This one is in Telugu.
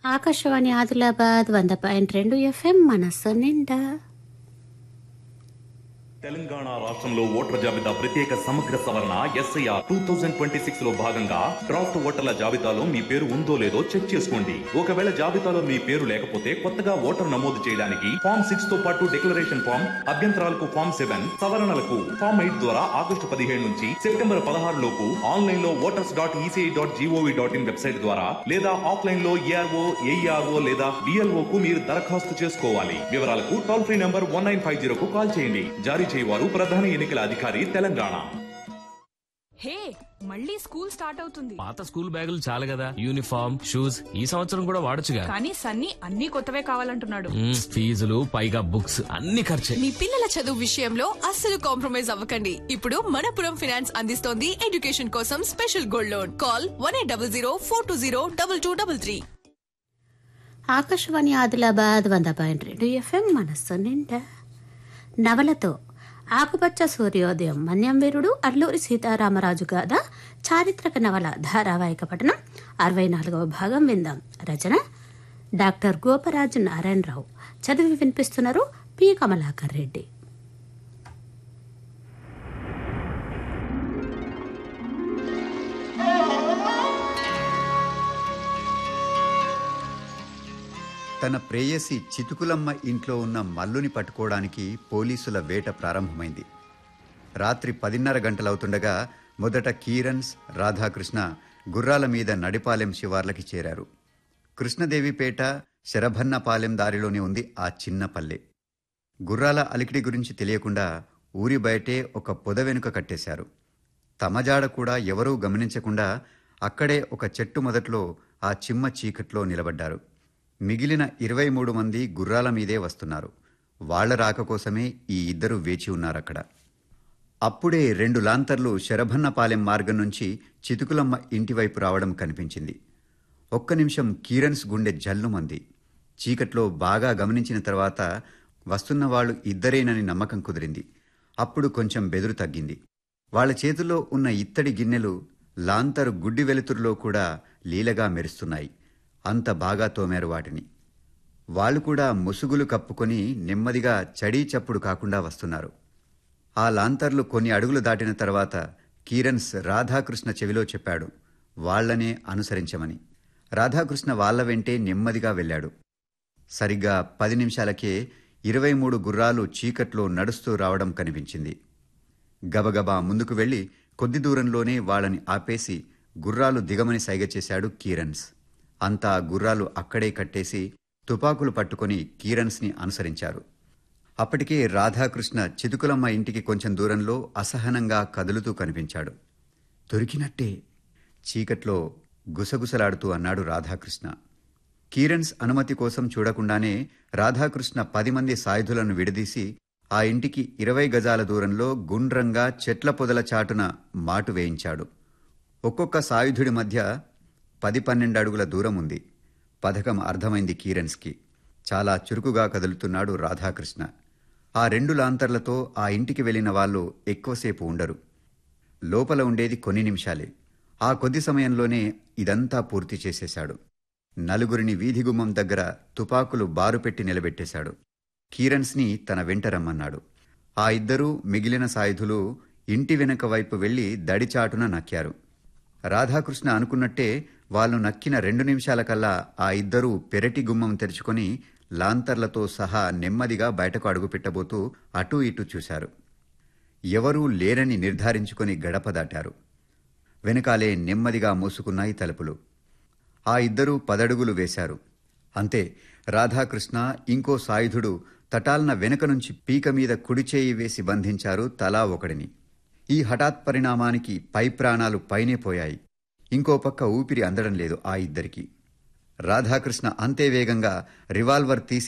ఆకాశవాణి ఆదిలాబాద్ వంద పాయింట్ రెండు ఎఫ్ఎం మనస్సు నిండా తెలంగాణ రాష్ట్రంలో ఓటర్ల జాబితా ప్రత్యేక సమగ్ర సవరణ SIR two thousand twenty six లో భాగంగా డ్రాఫ్ట్ ఓటర్ల జాబితాలో మీ పేరు ఉందో లేదో చెక్ చేసుకోండి ఒకవేళ జాబితాలో మీ పేరు లేకపోతే కొత్తగా ఓటర్ నమోదు చేయడానికి ఫామ్ సిక్స్ తో పాటు డిక్లరేషన్ ఫామ్ అభ్యంతరాలకు ఫామ్ సెవెన్ సవరణలకు ఫామ్ ఎయిట్ ద్వారా ఆగస్టు పదిహేడు నుంచి సెప్టెంబర్ పదహారు లోపు ఆన్లైన్ లో voters dot ECI dot GOV dot in website ద్వారా లేదా ఆఫ్లైన్ లో ఏఆర్ఓ ఏఈఆర్ఓ లేదా డిఎల్ఓ కు మీరు దరఖాస్తు చేసుకోవాలి వివరాలకు toll free number one nine five zero కు కాల్ చేయండి జారీ చేయవారు ప్రధాన ఎన్నికల అధికారి తెలంగాణ హే మళ్ళీ స్కూల్ స్టార్ట్ అవుతుంది పాత స్కూల్ బ్యాగులు చాలు కదా యూనిఫామ్ షూస్ ఈ సంవత్సరం కూడా వాడొచ్చుగా కానీ సన్నీ అన్ని కొత్తవే కావాలంటున్నాడు మ్మ్, ఫీజులు పైగా బుక్స్ అన్ని ఖర్చే మీ పిల్లల చదువు విషయంలో అస్సలు కాంప్రమైజ్ అవ్వకండి ఇప్పుడు మనపురం ఫినాన్స్ అందిస్తోంది ఎడ్యుకేషన్ కోసం special gold loan call one eight double zero four two zero double two double three Akashvani Adilabad వంద పాయింట్ రెండు ఎఫ్ఎం మనస్సు నిండా నవలతో ఆకుపచ్చ సూర్యోదయం మన్యం వీరుడు అల్లూరి సీతారామరాజు గాథ చారిత్రక నవల ధారావాహిక పఠనం అరవై నాలుగవ భాగం విందాం రచన డాక్టర్ గోపరాజు నారాయణరావు చదివి వినిపిస్తున్నారు పి కమలాకర్ రెడ్డి తన ప్రేయసి చితుకులమ్మ ఇంట్లో ఉన్న మల్లుని పట్టుకోవడానికి పోలీసుల వేట ప్రారంభమైంది రాత్రి పదిన్నర గంటలవుతుండగా మొదట కీరన్స్ రాధాకృష్ణ గుర్రాల మీద నడిపాలెం శివార్లకి చేరారు కృష్ణదేవిపేట శరభన్నపాలెం దారిలోనే ఉంది ఆ చిన్న పల్లె గుర్రాల అలికిడి గురించి తెలియకుండా ఊరి బయటే ఒక పొద వెనుక కట్టేశారు తమజాడ కూడా ఎవరూ గమనించకుండా అక్కడే ఒక చెట్టు మొదట్లో ఆ చిమ్మ చీకట్లో నిలబడ్డారు మిగిలిన ఇరవై మూడు మంది గుర్రాల మీదే వస్తున్నారు వాళ్ల రాక కోసమే ఈ ఇద్దరు వేచి ఉన్నారక్కడ అప్పుడే రెండు లాంతర్లు శరభన్నపాలెం మార్గం నుంచి చితుకులమ్మ ఇంటివైపు రావడం కనిపించింది ఒక్క నిమిషం కీరన్స్ గుండె జల్లుమంది చీకట్లో బాగా గమనించిన తర్వాత వస్తున్న వాళ్ళు ఇద్దరేనని నమ్మకం కుదిరింది అప్పుడు కొంచెం బెదురు తగ్గింది వాళ్ళ చేతుల్లో ఉన్న ఇత్తడి గిన్నెలు లాంతరు గుడ్డి వెలుతురులో కూడా లీలగా మెరుస్తున్నాయి అంత బాగా తోమారు వాటిని వాళ్ళు కూడా ముసుగులు కప్పుకొని నెమ్మదిగా చడీ చప్పుడు కాకుండా వస్తున్నారు ఆ లాంతర్లు కొన్ని అడుగులు దాటిన తర్వాత కీరన్స్ రాధాకృష్ణ చెవిలో చెప్పాడు వాళ్లనే అనుసరించమని రాధాకృష్ణ వాళ్ళ వెంటే నెమ్మదిగా వెళ్ళాడు సరిగ్గా పది నిమిషాలకే ఇరవై మూడు గుర్రాలు చీకట్లో నడుస్తూ రావడం కనిపించింది గబగబా ముందుకు వెళ్లి కొద్ది దూరంలోనే వాళ్ళని ఆపేసి గుర్రాలు దిగమని సైగ చేశాడు కీరన్స్ అంతా గుర్రాలు అక్కడే కట్టేసి తుపాకులు పట్టుకొని కీరన్స్ని అనుసరించారు అప్పటికే రాధాకృష్ణ చితుకులమ్మ ఇంటికి కొంచెం దూరంలో అసహనంగా కదులుతూ కనిపించాడు దొరికినట్టే చీకట్లో గుసగుసలాడుతూ అన్నాడు రాధాకృష్ణ కీరన్స్ అనుమతి కోసం చూడకుండానే రాధాకృష్ణ పది మంది సాయుధులను విడదీసి ఆ ఇంటికి ఇరవై గజాల దూరంలో గుండ్రంగా చెట్ల పొదల చాటున మాటు వేయించాడు ఒక్కొక్క సాయుధుడి మధ్య పది పన్నెండు అడుగుల దూరం ఉంది పథకం అర్థమైంది కీరన్స్కి చాలా చురుకుగా కదులుతున్నాడు రాధాకృష్ణ ఆ రెండు లాంతర్లతో ఆ ఇంటికి వెళ్లిన వాళ్ళు ఎక్కువసేపు ఉండరు లోపల ఉండేది కొన్ని నిమిషాలే ఆ కొద్ది సమయంలోనే ఇదంతా పూర్తి చేసేశాడు నలుగురిని వీధిగుమ్మం దగ్గర తుపాకులు బారుపెట్టి నిలబెట్టేశాడు కీరన్స్ని తన వెంట రమ్మన్నాడు ఆ ఇద్దరూ మిగిలిన సాయుధులు ఇంటి వెనక వైపు వెళ్లి దడిచాటున నక్కారు రాధాకృష్ణ అనుకున్నట్టే వాళ్ళు నక్కిన రెండు నిమిషాలకల్లా ఆ ఇద్దరూ పెరటి గుమ్మం తెరుచుకొని లాంతర్లతో సహా నెమ్మదిగా బయటకు అడుగుపెట్టబోతూ అటూ ఇటూ చూశారు ఎవరూ లేరని నిర్ధారించుకొని గడప దాటారు వెనకాలే నెమ్మదిగా మూసుకున్నాయి తలుపులు ఆ ఇద్దరూ పదడుగులు వేశారు అంతే రాధాకృష్ణ ఇంకో సాయుధుడు తటాల్న వెనుక నుంచి పీక మీద కుడిచేయి వేసి బంధించారు తలా ఒకడిని ఈ హఠాత్ పరిణామానికి పై ప్రాణాలు పైనే పోయాయి ఇంకో పక్క ఊపిరి అందడం లేదు ఆ ఇద్దరికి రాధాకృష్ణ అంతే వేగంగా రివాల్వర్ తీసి